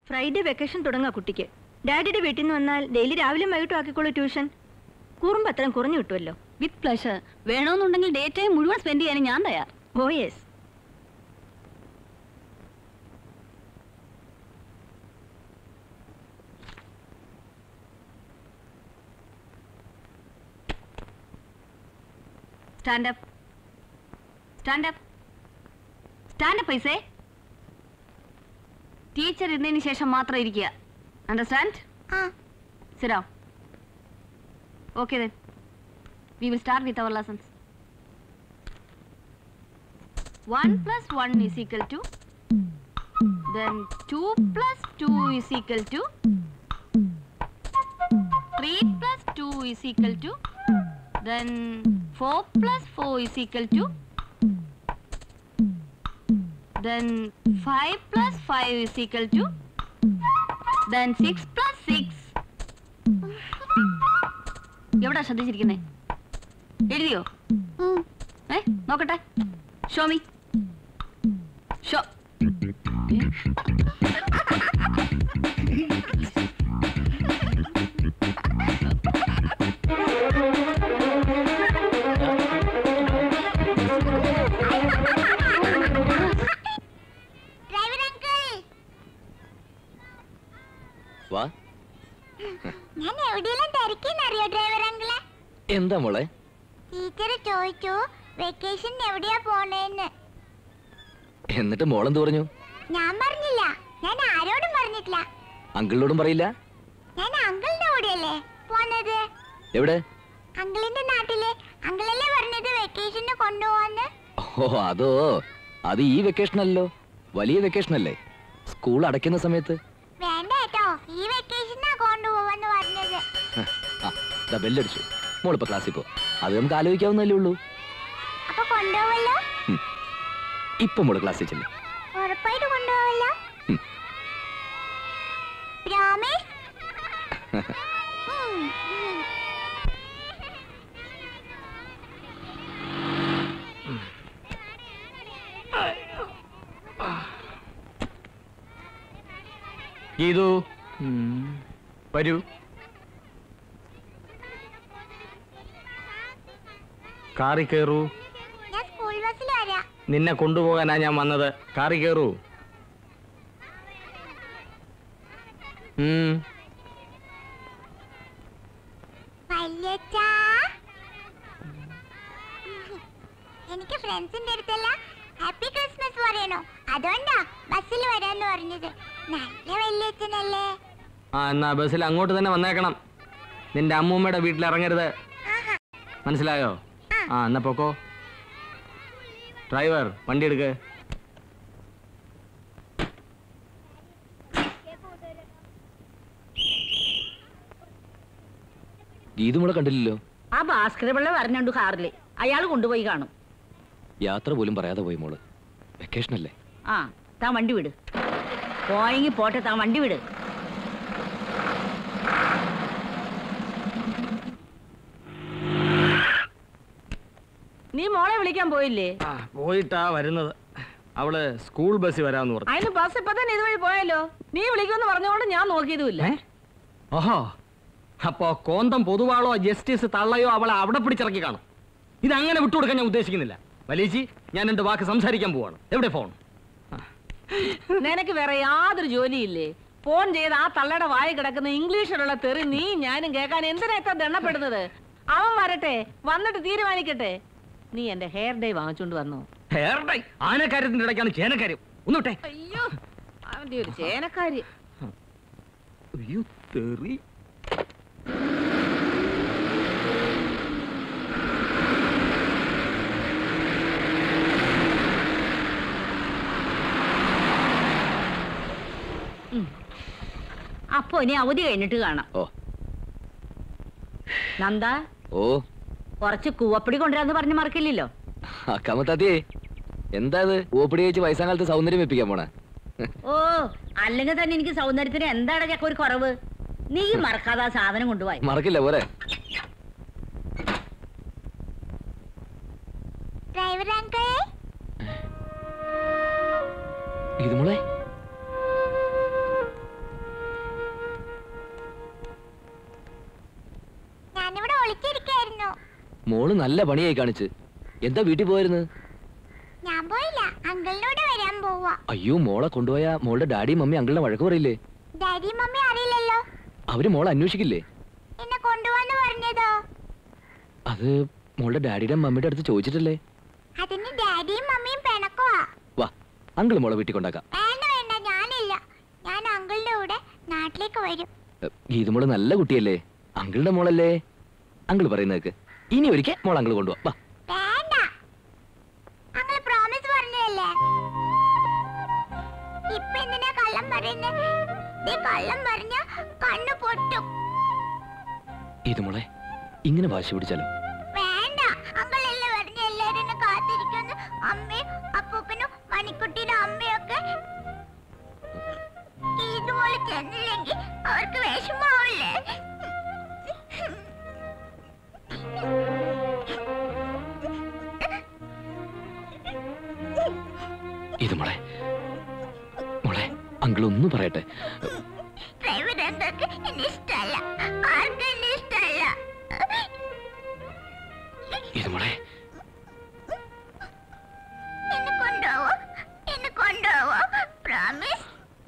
Friday vacation തുടങ്ങാ കുട്ടിക്ക് ഡാഡിയുടെ വീട്ടിൽ നിന്ന് വന്നാൽ ഡെയിലി രാവിലെ വൈകിട്ടും ആക്കിക്കോളൂ ട്യൂഷൻ കുറുമ്പ് അത്രയും കുറഞ്ഞു കിട്ടുമല്ലോ വിത്ത് പ്ലഷർ വേണമെന്നുണ്ടെങ്കിൽ ഡേ ടൈം മുഴുവൻ സ്പെൻഡ് ചെയ്യാൻ ഞാൻ തയ്യാർ oh yes stand up stand up stand up പൈസേ ടീച്ചർ ഇരുന്നതിന് ശേഷം മാത്രം ഇരിക്കുക അണ്ടർസ്റ്റാൻഡ് സിഡോ okay then we will start with our lessons one plus one is equal to then 2 plus 2 is equal to 3 plus 2 is equal to then 4 plus 4 is equal to then 5 plus 5 is equal to then 6 plus 6 എവിടാ ശ്രദ്ധിച്ചിരിക്കുന്നേ എഴുതിയോ ഏ നോക്കട്ടെ Xiaomi show driver uncle വാ ഞാൻ എവിടെയെല്ലാം തിരക്കിന്നറിയോ driver അങ്കിളെ എന്താ മോളെ ടീച്ചർ ചോദിച്ചു വെക്കേഷൻ എവിടെയാ പോണേന്ന് എന്നിട്ട് മോളെന്ത് പറഞ്ഞു ഞാൻ പറഞ്ഞില്ല ഞാൻ ആരോടും പറഞ്ഞിട്ടില്ല അങ്കിളിനോടും പറയില്ല ഞാൻ അങ്കിളിന്റെ കൂടെയല്ലേ പോന്നത് എവിടെ അങ്കിളിന്റെ നാട്ടില് അങ്കിളല്ലേ പറഞ്ഞത് വെക്കേഷന് കൊണ്ടുപോവാന്ന് ഓ അതോ അത് ഈ വെക്കേഷൻ അല്ലോ വലിയ വെക്കേഷൻ അല്ലേ സ്കൂൾ അടയ്ക്കുന്ന സമയത്ത് വേണ്ട കേട്ടോ ഈ വെക്കേഷനാ കൊണ്ടുപോവാന്ന് പറഞ്ഞത് ഹ, ആ ദാ ബെല്ലടിച്ചു മോളിപ്പോ ക്ലാസ്സിൽ പോ അത് നമുക്ക് ആലോചിക്കാവുന്നല്ലേ ഉള്ളൂ അപ്പൊ കൊണ്ടുപോവല്ലോ ഇപ്പൊ മോള് ക്ലാസ്സിൽ ചെല്ലും ഉറപ്പായിട്ട് കൊണ്ടുപോവല്ലോ ഉം. പ്രോമിസ് ഉം, ഉം. ഗീതു വരൂ കാറി കയറൂ ഞാൻ സ്കൂൾ ബസ്സിൽ വരാം നിന്നെ കൊണ്ടുപോകാനാ ഞാൻ വന്നത് കാറി കയറൂ ഉം. വല്യച്ഛാ എനിക്ക് ഫ്രണ്ട്സിന്റെ അടുത്തല്ല ഹാപ്പി ക്രിസ്മസ് പറയണോ അതുകൊണ്ടാ ബസ്സിൽ വരാന്ന് പറഞ്ഞത് നല്ല വല്യച്ഛനല്ലേ ആ എന്നാ ബസ്സിൽ അങ്ങോട്ട് തന്നെ വന്നേക്കണം നിന്റെ അമ്മൂമ്മയുടെ വീട്ടിൽ ഇറങ്ങരുത് ആഹാ മനസ്സിലായോ ആ എന്നാ പൊക്കോ ഡ്രൈവർ വണ്ടി എടുക്ക് ഗീതു മോളെ കണ്ടില്ലല്ലോ ആ ഭാസ്കര പിള്ള വരണുണ്ട് കാറില് അയാൾ കൊണ്ടുപോയി കാണും യാത്ര പോലും പറയാതെ പോയി മോള് വെക്കേഷൻ അല്ലേ ആ താൻ വണ്ടി വിട് പോയെങ്കിൽ പോട്ടെ താൻ വണ്ടി വിട് നീ മോളെ വിളിക്കാൻ പോയില്ലേ ആ പോയിട്ടാ വരുന്നത് അവള് സ്കൂൾ ബസ്സിൽ വരാന്ന് പറഞ്ഞു അതിന് ബസ് ഇപ്പൊ തന്നെ ഇതുവഴി പോയാലോ നീ വിളിക്കുമെന്ന് പറഞ്ഞുകൊണ്ട് ഞാൻ നോക്കിയതുമില്ല ഏ? ഓഹോ അപ്പോ കോന്തം പൊതുവാളോ ജസ്റ്റിസ് തള്ളയോ അവളെ അവിടെ പിടിച്ചിറക്കി കാണും ഇത് അങ്ങനെ വിട്ടുകൊടുക്കാൻ ഞാൻ ഉദ്ദേശിക്കുന്നില്ല വലിയച്ചി ഞാൻ എന്റെ വാക്ക് സംസാരിക്കാൻ പോവാണ് എവിടെ ഫോൺ നിനക്ക് വേറെ യാതൊരു ജോലിയില്ലേ ഫോൺ ചെയ്ത് ആ തള്ളയുടെ വായി കിടക്കുന്ന ഇംഗ്ലീഷിലുള്ള തെറി നീ ഞാനും കേൾക്കാൻ എന്തിനാ ഇത്ര ദണ്ണപ്പെടുന്നത് അവൻ വരട്ടെ വന്നിട്ട് തീരുമാനിക്കട്ടെ നീ എന്റെ ഹെയർ ഡേ വാങ്ങിച്ചോണ്ട് വന്നു ഹെയർ ഡൈ ആനക്കാര്യത്തിന്റെ ഇടയ്ക്കാണ് ചേനക്കാര്യം ഒന്നുട്ടെ അയ്യോ അവന്റെ ഒരു ചേനക്കാരി അയ്യോ തെറി അപ്പൊ ഇനി അവധി കഴിഞ്ഞിട്ട് കാണാം ഓ നന്ദ ഓ കുറച്ച് കൂവപ്പടി കൊണ്ടുവരാന്ന് പറഞ്ഞ് മറക്കില്ലല്ലോ അക്കാമത്താത്തിയേ എന്താ ഇത് ഓപ്പിടി കഴിച്ച് വയസ്സാകാലത്ത് സൗന്ദര്യം വെപ്പിക്കാൻ പോണേ ഓ അല്ലെങ്കിൽ തന്നെ എനിക്ക് സൗന്ദര്യത്തിന് എന്താണ് ചക്ക ഒരു കുറവ് നീ മറക്കാതെ ആ സാധനം കൊണ്ടുപോയി മറക്കില്ല പോരെ ഡ്രൈവർ അങ്കിൾ ഇത് മോളെ മോള് നല്ല പണിയായി കാണിച്ച് എന്താ വീട്ടിൽ പോയിരുന്നു ഞാൻ പോയില്ല അങ്കിളിന്റെ കൂടെ വരാൻ പോവാ അയ്യോ മോളെ കൊണ്ടുപോയാ മോളുടെ ഡാഡിയും മമ്മി അങ്കിളിനെ വഴക്ക് പറയില്ലേ ഡാഡി മമ്മി അറിയില്ലല്ലോ അവര് മോളെ അന്വേഷിക്കില്ലേ എന്നെ കൊണ്ടുപോവാന്ന് പറഞ്ഞതോ അത് മോളുടെ ഡാഡിയുടെ മമ്മിയുടെ അടുത്ത് ചോദിച്ചിട്ടല്ലേ അതിന് ഡാഡിയും മമ്മിയും പിണക്കുവാ വാ അങ്കിൾ മോളെ വീട്ടിൽ കൊണ്ടാക്കാം വേണ്ട വേണ്ട ഞാനില്ല ഞാൻ അങ്കിളിന്റെ കൂടെ നാട്ടിലേക്ക് വരും എ, ഗീതുമോള് നല്ല കുട്ടിയല്ലേ അങ്കിളുടെ മോളല്ലേ അങ്കിൾ പറയുന്നേക്ക് ഇനി ഒരിക്കൽ മോൾ അങ്കിൾ കൊണ്ടുപോവാ വാ വേണ്ട അങ്കിൾ പ്രോമിസ് പറഞ്ഞതല്ലേ ഇപ്പൊ എന്തിനാ കള്ളം പറയുന്നത് ഈ കള്ളം പറഞ്ഞ കണ്ണു പൊട്ടും ഗീതുമോളെ ഇങ്ങനെ വാശി പിടിച്ചാലോ വേണ്ട അങ്കിളല്ലേ പറഞ്ഞ എല്ലാരും എന്നെ കാത്തിരിക്കുന്നു അമ്മയും അപ്പൂപ്പനും മണിക്കുട്ടിയുടെ അമ്മയൊക്കെ ഇതുപോലെ ചെന്നില്ലെങ്കിൽ അവർക്ക് വിഷമാവില്ലേ ഇത് മോളെ മോളെ അങ്കിൾ ഒന്നും പറയട്ടെ ഡ്രൈവർ എന്തൊക്കെ എന്നെ ഇഷ്ടമല്ല ആർക്കും എന്നെ ഇഷ്ടമല്ല ഇത് മോളെ എന്നെ കൊണ്ടുപോവോ എന്നെ കൊണ്ടുപോവോ പ്രോമിസ്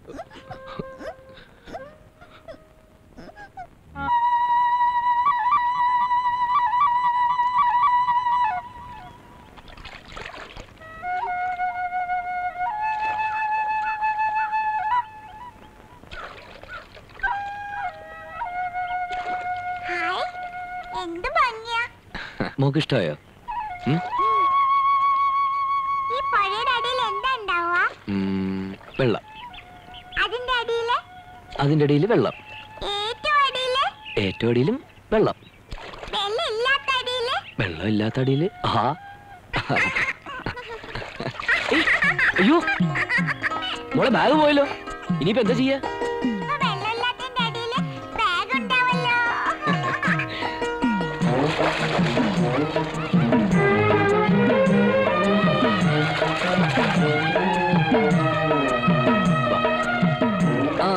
ഹായ് എന്ത് ഭംഗിയാ മോക്ക് ഇഷ്ടമായോ ഉം? ഈ പുഴയുടെ അടിയിൽ എന്താ ഉണ്ടാവുക ഉം, വെള്ളം അതിന്റെ അടിയില് അതിന്റെ അടിയിൽ വെള്ളം ഏറ്റവും അടിയില് ഏറ്റവും അടിയിലും വെള്ളം വെള്ളം ഇല്ലാത്ത അടിയില് വെള്ളം ഇല്ലാത്ത അടിയിൽ ആ ഏയ്, അയ്യോ മോളെ ബാഗ് പോയല്ലോ ഇനിയിപ്പോ എന്താ ചെയ്യാ ഇപ്പൊ വെള്ളം ഇല്ലാത്തതിന്റെ അടിയില് ബാഗ് ഉണ്ടാവല്ലോ ആ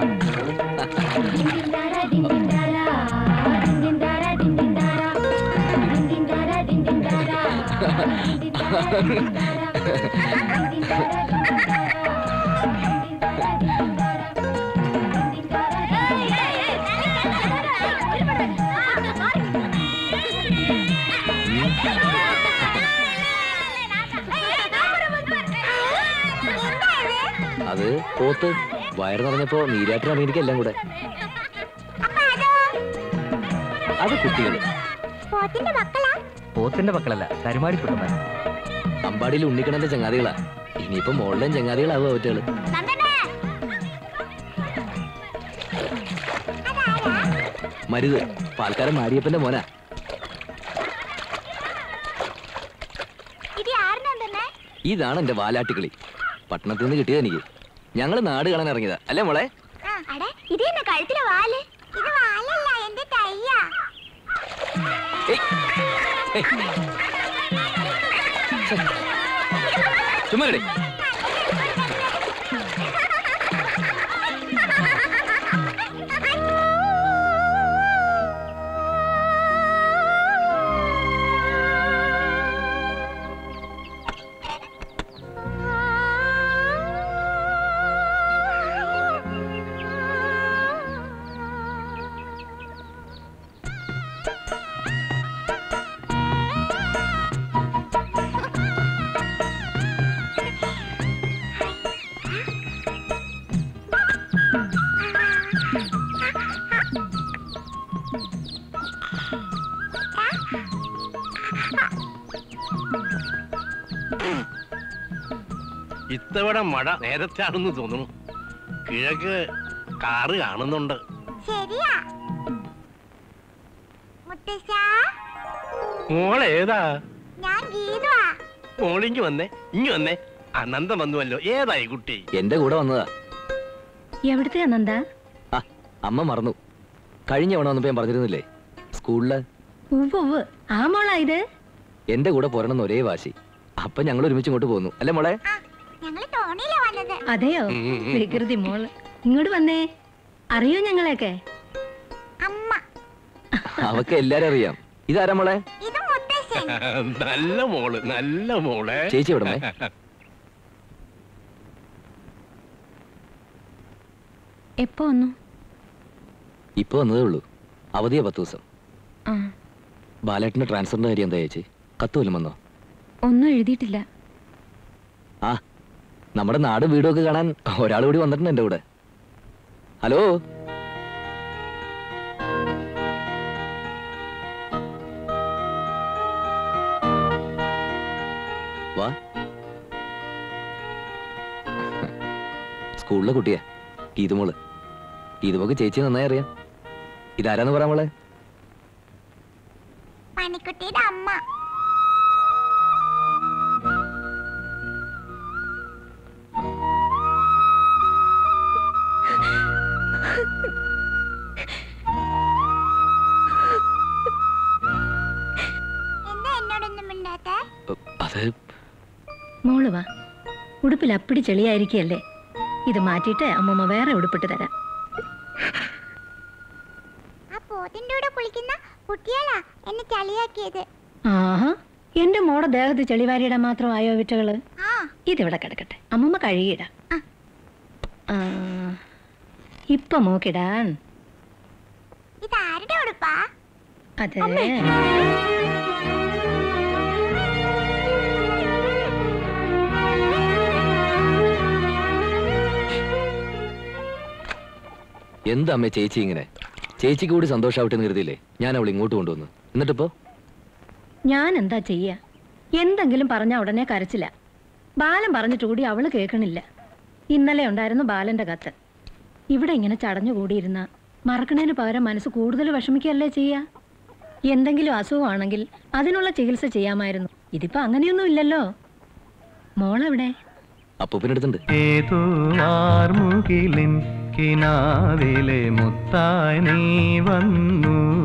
അത് പോത്ത് വയറ് നിറഞ്ഞപ്പോ നീരാറ്റിന് അമേരിക്ക എല്ലാം കൂടെ അത് കുട്ടികൾ പോത്തിന്റെ മക്കളാ പോത്തിന്റെ മക്കളല്ല കരുമാടിക്കുട്ടന്മാർ അമ്പാടിയിൽ ഉണ്ണിക്കണന്റെ ചങ്ങാതികളാ ഇനിയിപ്പോ മോളിലെയും ചങ്ങാതികളാവും അവറ്റകള് നന്ദനേ അതാരാ മരുത് പാൽക്കാരൻ മാരിയപ്പന്റെ മോനാ ഇത് ആര് നന്ദനേ ഇതാണ് എന്റെ വാലാട്ടിക്കളി പട്ടണത്തിൽ നിന്ന് കിട്ടിയത് എനിക്ക് ഞങ്ങള് നാട് കാണാൻ ഇറങ്ങിയതാ അല്ലേ മോളെ അടെ ഇത് എന്നെ കഴുത്തിലെ വാല് ഇത് വാലല്ല എന്റെ തയ്യാ ഏയ്, ഏയ്. ഛെ. ചുമ്മാ ഇരിടെ. ഇത്തവണ മഴ നേരത്താണെന്ന് തോന്നുന്നു കിഴക്ക് കാറ് കാണുന്നുണ്ട് ശരിയാ മുത്തശ്ശ മോളേതാ ഞാൻ ഗീതുവാ മോളിങ്ങി വന്നേ ഇങ്ങി വന്നേ അനന്തം വന്നുവല്ലോ ഏതായി കുട്ടി എന്റെ കൂടെ വന്നതാ എവിടുത്തെ അനന്ത ആ അമ്മ മറന്നു കഴിഞ്ഞ തവണ വന്നപ്പോ ഞാൻ പറഞ്ഞിരുന്നില്ലേ സ്കൂളില് ഉവ്വ് ഉവ്വ് ആ മോളാ ഇത് എന്റെ കൂടെ പോരണം ഒരേ വാശി അപ്പൊ ഞങ്ങൾ ഒരുമിച്ച് ഇങ്ങോട്ട് പോന്നു അല്ലേ മോളെ ആ ഞങ്ങള് തോണിയിലാ വന്നത് അതെയോ വികൃതി മോള് ഇങ്ങോട്ട് വന്നേ അറിയോ ഞങ്ങളെയൊക്കെ അമ്മ അവക്ക് എല്ലാരും അറിയാം ഇതാരാ മോളെ ഇത് മുത്തശ്ശ നല്ല മോള് നല്ല മോളെ ചേച്ചി എവിടെ അമ്മേ? എപ്പോ വന്നു ഇപ്പൊ വന്നതേ ഉള്ളൂ അവധിയാ പത്ത് ദിവസം ആ ബാലേട്ടന്റെ ട്രാൻസ്ഫറിന്റെ കാര്യം എന്താ ചേച്ചി കത്ത് വല്ലതും വന്നോ ഒന്നും എഴുതിയിട്ടില്ല ആ നമ്മുടെ നാടും വീടും ഒക്കെ കാണാൻ ഒരാൾ കൂടി വന്നിട്ടുണ്ട് എൻ്റെ കൂടെ ഹലോ വാ സ്കൂളിലെ കുട്ടിയാ ഗീതുമോള് ഗീതുമോക്ക് ചേച്ചി നന്നായി അറിയാം ഇതാരാന്ന് പറയാ മോളെ മണിക്കുട്ടിയുടെ അമ്മ എന്താ എന്നോടൊന്നും മിണ്ടാത്തെ അത് മോള് വാ ഉടുപ്പിൽ അപ്പിടി ചെളിയായിരിക്കല്ലേ ഇത് മാറ്റിയിട്ട് അമ്മമ്മ വേറെ ഉടുപ്പിട്ട് തരാം ആ പോത്തിന്റെ കൂടെ കുളിക്കുന്ന കുട്ടികളാ എന്നെ ചളിയാക്കിയത് ആഹാ എന്റെ മോടെ ദേഹത്ത് ചെളിവാരിയിടാൻ മാത്രമായോ വിറ്റകള് ആ ഇതിവിടെ കിടക്കട്ടെ അമ്മമ്മ കഴുകിയിടാം ആ, ഇപ്പൊ മോക്കിടാൻ ഇത് ആരുടെ ഉടുപ്പാ അതെ എന്താ അമ്മേ ചേച്ചി ഇങ്ങനെ ചേച്ചിക്ക് കൂടി സന്തോഷാവട്ടെ എന്ന് കരുതിയില്ലേ ഞാൻ അവൾ ഇങ്ങോട്ട് കൊണ്ടുവന്നു എന്നിട്ടിപ്പോ ഞാൻ എന്താ ചെയ്യ എന്തെങ്കിലും പറഞ്ഞ ഉടനെ കരച്ചില്ല ബാലൻ പറഞ്ഞിട്ട് കൂടി അവള് കേൾക്കണില്ല ഇന്നലെ ഉണ്ടായിരുന്നു ബാലന്റെ കത്ത് ഇവിടെ ഇങ്ങനെ ചടഞ്ഞുകൂടിയിരുന്ന മറക്കണേന് പകരം മനസ്സ് കൂടുതൽ വിഷമിക്കുകയല്ലേ ചെയ്യ എന്തെങ്കിലും അസുഖമാണെങ്കിൽ അതിനുള്ള ചികിത്സ ചെയ്യാമായിരുന്നു ഇതിപ്പോ അങ്ങനെയൊന്നും ഇല്ലല്ലോ മോളെവിടെ അപ്പൂപ്പിനടുത്തുണ്ട് ഏതോ ആർമുകിലിൻ കിനാവിലെ മുത്തായി നീ വന്നു